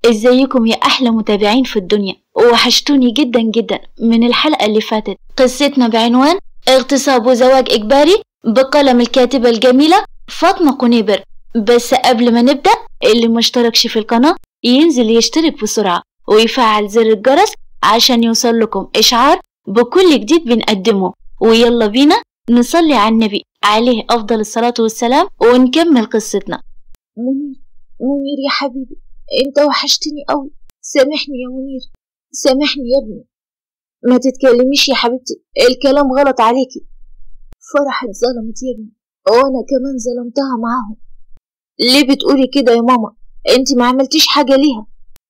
ازيكم يا احلى متابعين في الدنيا وحشتوني جدا جدا من الحلقة اللي فاتت قصتنا بعنوان اغتصاب وزواج اجباري بقلم الكاتبة الجميلة فاطمة قنيبر بس قبل ما نبدأ اللي مشتركش في القناة ينزل يشترك بسرعة ويفعل زر الجرس عشان يوصل لكم إشعار بكل جديد بنقدمه ويلا بينا نصلي على النبي عليه أفضل الصلاة والسلام ونكمل قصتنا منير منير يا حبيبي انت وحشتني قوي سامحني يا منير سامحني يا ابني ما تتكلميش يا حبيبتي الكلام غلط عليكي فرح اتظلمت يا ابني وانا كمان ظلمتها معاهم ليه بتقولي كده يا ماما انت ما عملتيش حاجة ليها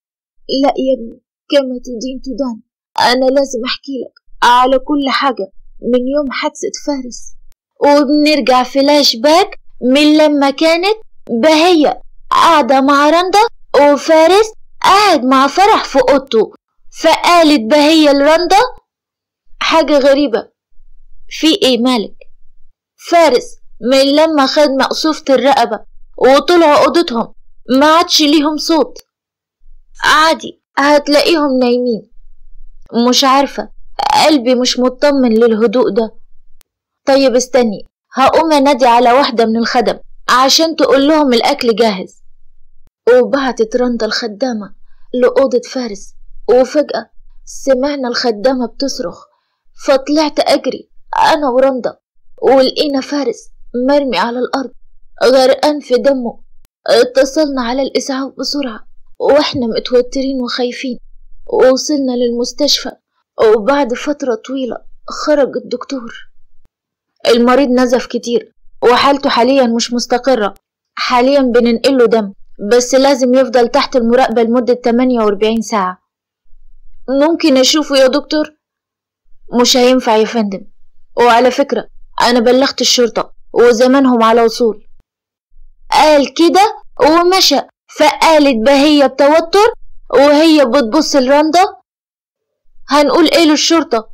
لا يا ابني كما تدين تدان انا لازم احكي لك على كل حاجة من يوم حادثة فارس وبنرجع فلاش باك من لما كانت بهية قاعدة مع رندا وفارس قاعد مع فرح في اوضته فقالت بهية لرندا حاجة غريبة في ايه مالك فارس من لما خد مقصوفة الرقبة وطلعوا اوضتهم ما عادش ليهم صوت عادي هتلاقيهم نايمين مش عارفة قلبي مش مطمن للهدوء ده طيب استني هقوم انادي على واحدة من الخدم عشان تقول لهم الأكل جاهز وبعتت رندا الخدامة لأوضة فارس وفجأة سمعنا الخدامة بتصرخ فطلعت أجري أنا ورندا ولقينا فارس مرمي على الأرض غرقان في دمه اتصلنا على الإسعاف بسرعة وإحنا متوترين وخايفين ووصلنا للمستشفى وبعد فترة طويلة خرج الدكتور المريض نزف كتير وحالته حاليا مش مستقرة حاليا بننقله دم بس لازم يفضل تحت المراقبة لمدة 48 ساعة ممكن أشوفه يا دكتور؟ مش هينفع يا فندم وعلى فكرة أنا بلغت الشرطة وزمانهم على وصول قال كده ومشى فقالت بهية بتوتر وهي بتبص لرندا هنقول ايه للشرطة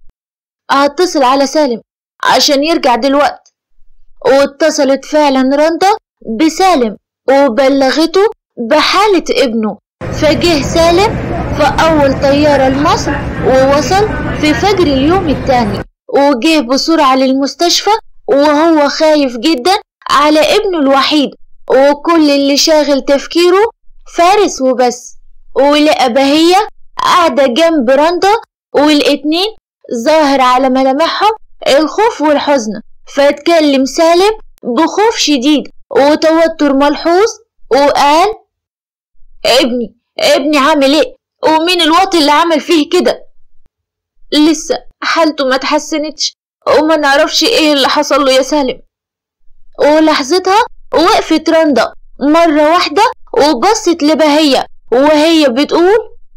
هتصل على سالم عشان يرجع دلوقت واتصلت فعلا رندا بسالم وبلغته بحالة ابنه فجه سالم في أول طيارة لمصر ووصل في فجر اليوم التاني وجه بسرعة للمستشفى وهو خايف جدا على ابنه الوحيد وكل اللي شاغل تفكيره فارس وبس ولقى بهية قاعدة جنب رندا والاتنين ظاهر على ملامحهم الخوف والحزن فاتكلم سالم بخوف شديد وتوتر ملحوظ وقال ابني ابني عامل ايه ومين الوطي اللي عمل فيه كده لسه حالته ما تحسنتش وما نعرفش ايه اللي حصل له يا سالم ولحظتها وقفت رندا مرة واحدة وبصت لبهية وهي بتقول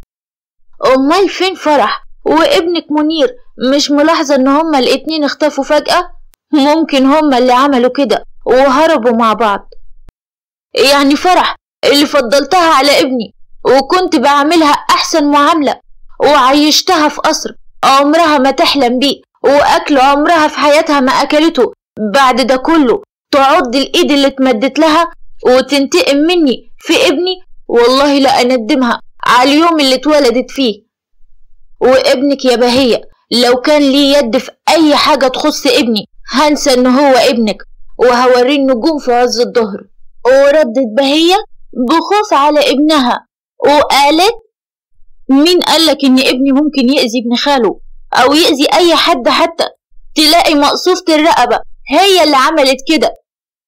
أمال فين فرح وابنك منير مش ملاحظة إن هما الاتنين اختفوا فجأة ممكن هما اللي عملوا كده وهربوا مع بعض يعني فرح اللي فضلتها على ابني وكنت بعملها أحسن معاملة وعيشتها في قصر عمرها ما تحلم بيه وأكل عمرها في حياتها ما أكلته بعد ده كله تعض الإيد اللي اتمدت لها وتنتقم مني في ابني والله لا أندمها على اليوم اللي اتولدت فيه وابنك يا بهية لو كان لي يد في أي حاجة تخص ابني هنسى إن هو ابنك وهوريه النجوم في عز الظهر وردت بهية بخوف على ابنها وقالت مين قالك إن ابني ممكن يأذي ابن خاله أو يأذي أي حد حتى تلاقي مقصوفة الرقبة هي اللي عملت كده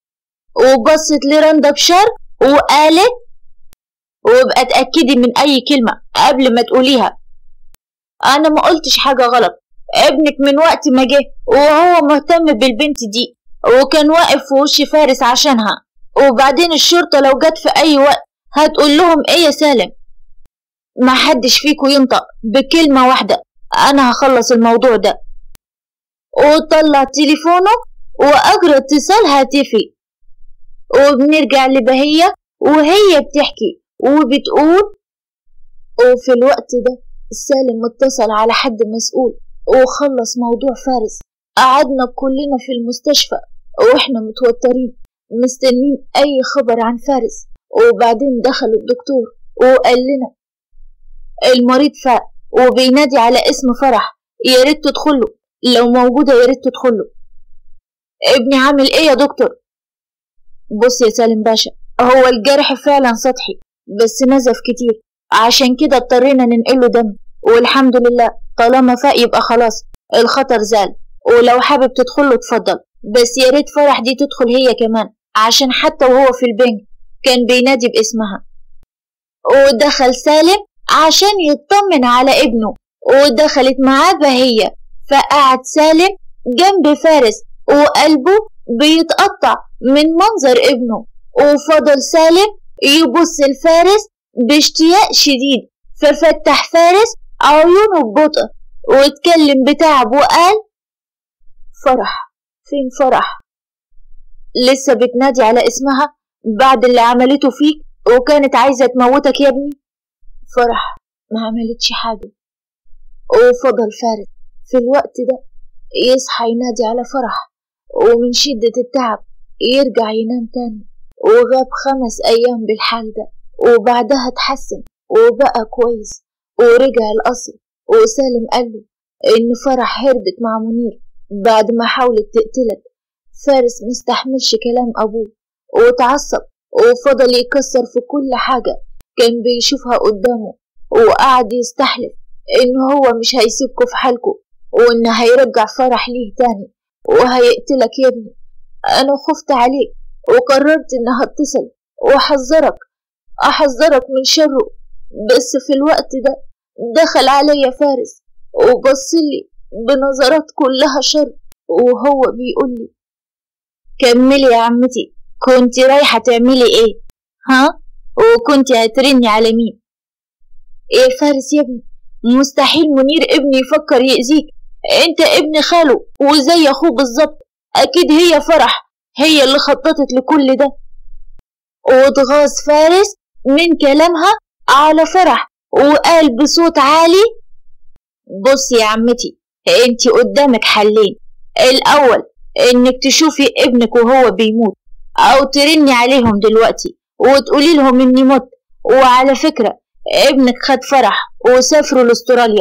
وبصت لرندا بشر وقالت وابقى اتأكدي من أي كلمة قبل ما تقوليها أنا ما قلتش حاجة غلط ابنك من وقت ما جه وهو مهتم بالبنت دي وكان واقف في وش فارس عشانها وبعدين الشرطة لو جت في أي وقت هتقول لهم إيه يا سالم ما حدش فيكو ينطق بكلمة واحدة أنا هخلص الموضوع ده وطلع تليفونه وأجرى اتصال هاتفي وبنرجع لبهية وهي بتحكي وبتقول وفي الوقت ده سالم اتصل على حد مسؤول وخلص موضوع فارس قعدنا كلنا في المستشفى واحنا متوترين مستنين اي خبر عن فارس وبعدين دخل الدكتور وقال لنا المريض فاق وبينادي على اسم فرح يا ريت تدخله لو موجودة يا ريت تدخله ابني عامل ايه يا دكتور بص يا سالم باشا هو الجرح فعلا سطحي بس نزف كتير عشان كده اضطرينا ننقله دم والحمد لله طالما فاق يبقى خلاص الخطر زال ولو حابب تدخله اتفضل بس يا ريت فرح دي تدخل هي كمان عشان حتى وهو في البنك كان بينادي باسمها ودخل سالم عشان يطمن على ابنه ودخلت معاه بهية فقعد سالم جنب فارس وقلبه بيتقطع من منظر ابنه وفضل سالم يبص لفارس باشتياق شديد ففتح فارس عيونه ببطء واتكلم بتعب وقال فرح فين فرح لسه بتنادي على اسمها بعد اللي عملته فيك وكانت عايزة تموتك يا ابني فرح ما عملتش حاجة وفضل فارس في الوقت ده يصحى ينادي على فرح ومن شدة التعب يرجع ينام تاني وغاب خمس أيام بالحال ده وبعدها اتحسن وبقى كويس ورجع القصر وسالم قال له إن فرح هربت مع منير بعد ما حاولت تقتلك فارس مستحملش كلام أبوه واتعصب وفضل يكسر في كل حاجة كان بيشوفها قدامه وقعد يستحلف إن هو مش هيسيبكوا في حالكوا وإن هيرجع فرح ليه تاني وهيقتلك يا ابني أنا خفت عليك وقررت إن هتصل وأحذرك أحذرك من شره بس في الوقت ده دخل عليا فارس وبصلي بنظرات كلها شر وهو بيقول لي كملي يا عمتي كنت رايحة تعملي ايه ها وكنت هترني على مين ايه فارس يا ابني مستحيل منير ابني يفكر يأذيك انت ابن خاله وزي اخوه بالظبط اكيد هي فرح هي اللي خططت لكل ده واتغاظ فارس من كلامها على فرح وقال بصوت عالي بصي يا عمتي انت قدامك حلين الاول انك تشوفي ابنك وهو بيموت او ترني عليهم دلوقتي وتقولي لهم اني مت وعلى فكرة ابنك خد فرح وسافروا لاستراليا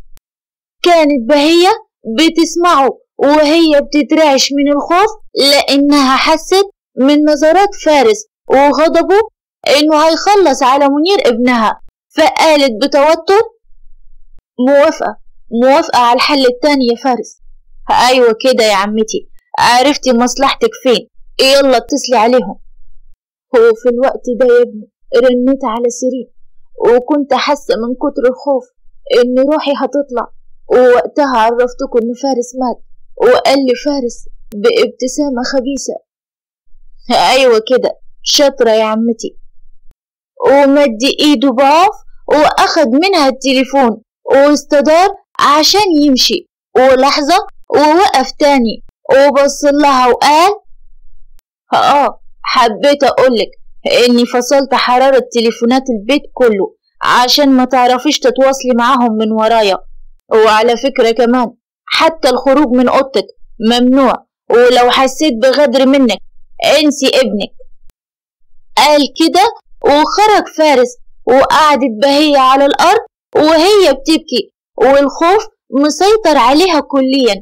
كانت بهية بتسمعه وهي بتترعش من الخوف لانها حست من نظرات فارس وغضبه انه هيخلص على منير ابنها فقالت بتوتر موافقة موافقة على الحل التاني يا فارس ايوه كده يا عمتي عرفتي مصلحتك فين يلا اتصلي عليهم هو في الوقت ده يا ابني رنيت على سرير وكنت حاسة من كتر الخوف ان روحي هتطلع ووقتها عرفتكم ان فارس مات وقال لي فارس بابتسامة خبيثة ايوه كده شاطرة يا عمتي ومد ايده بعف واخد منها التليفون واستدار عشان يمشي ولحظة ووقف تاني وبص لها وقال اه حبيت اقولك اني فصلت حرارة تليفونات البيت كله عشان ما تعرفيش تتواصلي معاهم من ورايا وعلى فكرة كمان حتى الخروج من اوضتك ممنوع ولو حسيت بغدر منك انسي ابنك قال كده وخرج فارس وقعدت بهية على الأرض وهي بتبكي والخوف مسيطر عليها كليا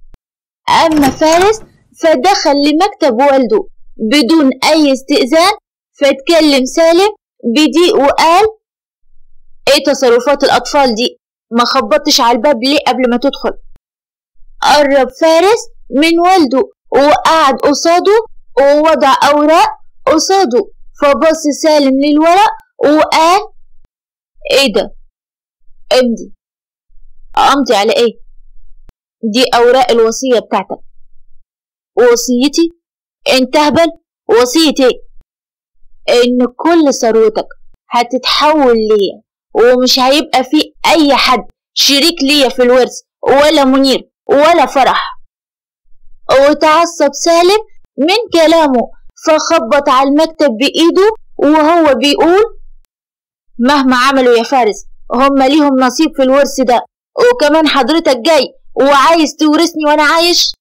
أما فارس فدخل لمكتب والده بدون أي استئذان فاتكلم سالم بضيق وقال ايه تصرفات الأطفال دي ما خبطتش على الباب ليه قبل ما تدخل قرب فارس من والده وقعد قصاده ووضع أوراق قصاده فبص سالم للورق وقال ايه ده امضي امضي على ايه دي اوراق الوصية بتاعتك وصيتي انت هبل وصية ايه ان كل ثروتك هتتحول ليا ومش هيبقى في اي حد شريك ليا في الورث ولا منير ولا فرح وتعصب سالم من كلامه فخبط على المكتب بإيده وهو بيقول مهما عملوا يا فارس هم ليهم نصيب في الورث ده وكمان حضرتك جاي وعايز تورثني وانا عايش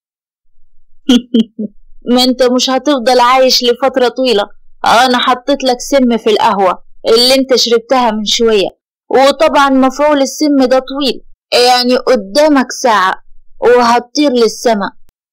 ما انت مش هتفضل عايش لفترة طويلة انا حطيت لك سم في القهوة اللي انت شربتها من شوية وطبعا مفعول السم ده طويل يعني قدامك ساعة وهتطير للسما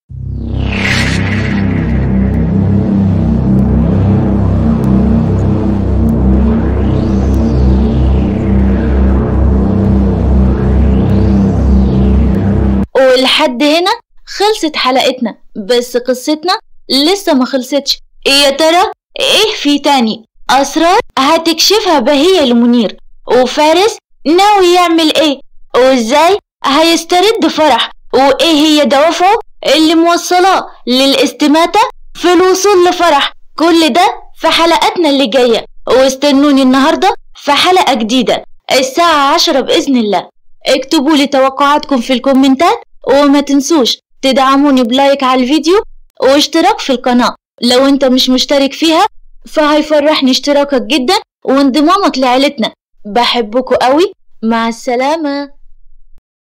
ولحد هنا خلصت حلقتنا بس قصتنا لسه ما خلصتش يا ترى ايه في تاني اسرار هتكشفها بهية لمنير وفارس ناوي يعمل ايه وازاي هيسترد فرح وايه هي دوافعه اللي موصلاه للاستماتة في الوصول لفرح كل ده في حلقاتنا اللي جاية واستنوني النهاردة في حلقة جديدة الساعة عشرة بإذن الله اكتبوا لي توقعاتكم في الكومنتات وما تنسوش تدعموني بلايك على الفيديو واشتراك في القناة لو انت مش مشترك فيها فهيفرحني اشتراكك جدا وانضمامك لعيلتنا بحبكوا قوي مع السلامة